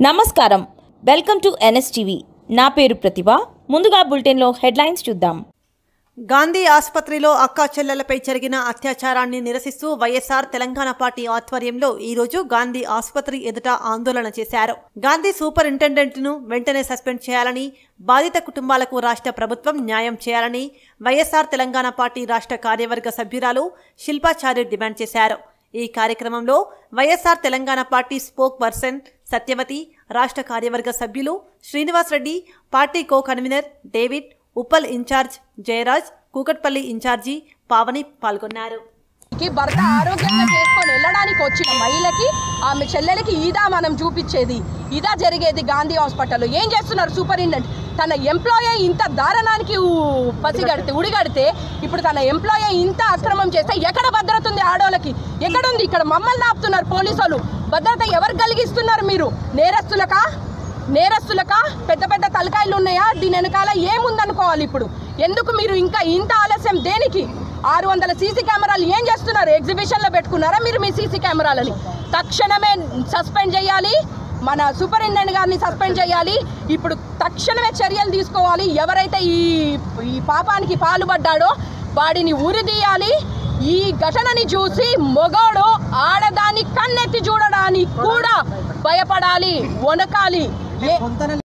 నమస్కారం welcome to NSTV నా పేరు ప్రతిభ ముందుగా బులెటిన్లో హెడ్లైన్స్ చూద్దాం గాంధీ ఆసుపత్రిలో అక్కా చెల్లెలపై జరిగిన అత్యాచారాన్ని నిరసిస్తూ వైఎస్ఆర్ తెలంగాణ పార్టీ ఆధ్వర్యంలో ఈరోజు గాంధీ ఆసుపత్రి ఎదుట ఆందోళన చేశారు గాంధీ సూపరింటెండెంట్ ను వెంటనే సస్పెండ్ చేయాలని బాధిత కుటుంబాలకు రాష్ట్ర ప్రభుత్వం న్యాయం చేయాలని వైఎస్ఆర్ తెలంగాణ పార్టీ రాష్ట్ర కార్యవర్గ సభ్యురాలు శిల్పాచార్య డిమాండ్ చేశారు ఈ కార్యక్రమంలో YSR Telangana party spokesperson Satyavathi రాష్ట్ర కార్యవర్గ సభ్యులు Srinivas Reddy party co convener David Uppal incharge Jayaraj Kukatpally incharge Pavani పాల్గొన్నారు కి భర్త ఆరోగ్యంగా చేసుకొని వెళ్ళడానికి వచ్చిన మహిళకి ఆమె చెల్లెలకి ఇదా మనం చూపించేది ఇదా జరిగేది గాంధీ హాస్పిటల్లో ఏం చేస్తున్నారు సూపరింటెండెంట్ తన ఎంప్లాయీ ఇంత దారుణానికి ఊ- పసిగడితే ఉడిగడితే ఇప్పుడు తన ఎంప్లాయీ ఇంత అక్రమం చేస్తే ఎక్కడ భద్రత ఉంది ఆడోళ్ళకి ఎక్కడుంది ఇక్కడ మమ్మల్ని ఆపుతున్నారు పోలీసు వాళ్ళు భద్రత ఎవరు కలిగిస్తున్నారు మీరు నేరస్తులకా నేరస్తులకా పెద్ద పెద్ద తలకాయలు ఉన్నాయా దీని వెనకాల ఏముందనుకోవాలి ఇప్పుడు ఎందుకు మీరు ఇంకా ఇంత ఆలస్యం దేనికి ఆరు వందల సీసీ కెమెరాలు ఏం చేస్తున్నారు ఎగ్జిబిషన్లో పెట్టుకున్నారా మీరు మీ సీసీ కెమెరాలని తక్షణమే సస్పెండ్ చేయాలి మన సూపరింటెండెంట్ గారిని సస్పెండ్ చేయాలి ఇప్పుడు తక్షణమే చర్యలు తీసుకోవాలి ఎవరైతే ఈ ఈ పాపానికి పాల్పడ్డాడో వాడిని ఉరిదీయాలి ఈ ఘటనని చూసి మొగోడు ఆడదాన్ని కన్నెత్తి చూడడానికి కూడా భయపడాలి వణకాలి ఏ